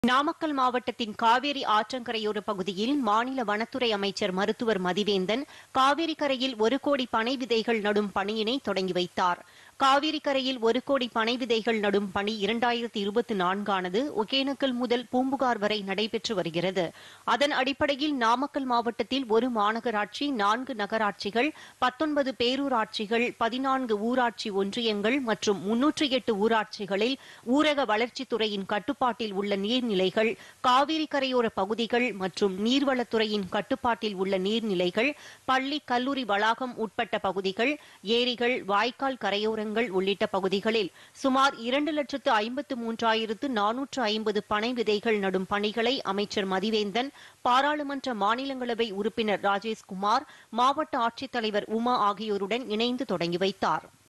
நாமக்கல் மாவட்டத்தின் காவேரி ஆற்றங்கரையோர பகுதியில் மாநில வனத்துறை அமைச்சர் மருத்துவர் மதிவேந்தன் காவேரி கரையில் ஒரு கோடி பனை விதைகள் நடும் பணியினை தொடங்கி வைத்தார் காவிரி கரையில் ஒரு கோடி பனை விதைகள் நடும் பணி இரண்டாயிரத்தி இருபத்தி நான்கானது ஒகேனக்கல் முதல் பூம்புகார் வரை நடைபெற்று வருகிறது அதன் அடிப்படையில் நாமக்கல் மாவட்டத்தில் ஒரு மாநகராட்சி நான்கு நகராட்சிகள் பத்தொன்பது பேரூராட்சிகள் பதினான்கு ஊராட்சி ஒன்றியங்கள் மற்றும் முன்னூற்றி எட்டு ஊராட்சிகளில் ஊரக வளர்ச்சித்துறையின் கட்டுப்பாட்டில் உள்ள நீர்நிலைகள் காவிரி கரையோர பகுதிகள் மற்றும் நீர்வளத்துறையின் கட்டுப்பாட்டில் உள்ள நீர்நிலைகள் பள்ளி கல்லூரி வளாகம் உட்பட்ட பகுதிகள் ஏரிகள் வாய்க்கால் கரையோரங்கள் உள்ளிட்ட பகுதிகளில் சுமார் இரண்டு லட்சத்து ஐம்பத்து மூன்றாயிரத்து நானூற்று ஐம்பது பனை விதைகள் நடும் பணிகளை அமைச்சர் மதிவேந்தன் பாராளுமன்ற மாநிலங்களவை உறுப்பினர் ராஜேஷ்குமார் மாவட்ட ஆட்சித்தலைவர் உமா ஆகியோருடன் இணைந்து தொடங்கி வைத்தார்